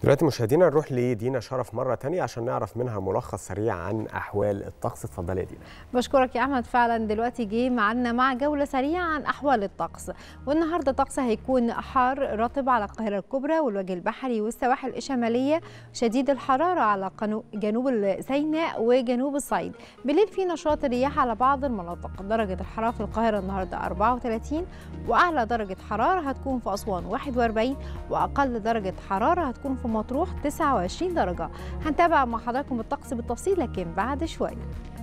دلوقتي مشاهدينا نروح لدينا شرف مرة تانية عشان نعرف منها ملخص سريع عن أحوال الطقس اتفضلي يا دينا بشكرك يا احمد فعلا دلوقتي جه معانا مع جوله سريعه عن احوال الطقس والنهارده الطقس هيكون حار رطب على القاهره الكبرى والوجه البحري والسواحل الشماليه شديد الحراره على قنو- جنوب سيناء وجنوب الصعيد بالليل في نشاط رياح على بعض المناطق درجه الحراره في القاهره النهارده 34 واعلى درجه حراره هتكون في اسوان 41 واقل درجه حراره هتكون في مطروح 29 درجه هنتابع مع حضراتكم الطقس بالتفصيل لكن بعد شويه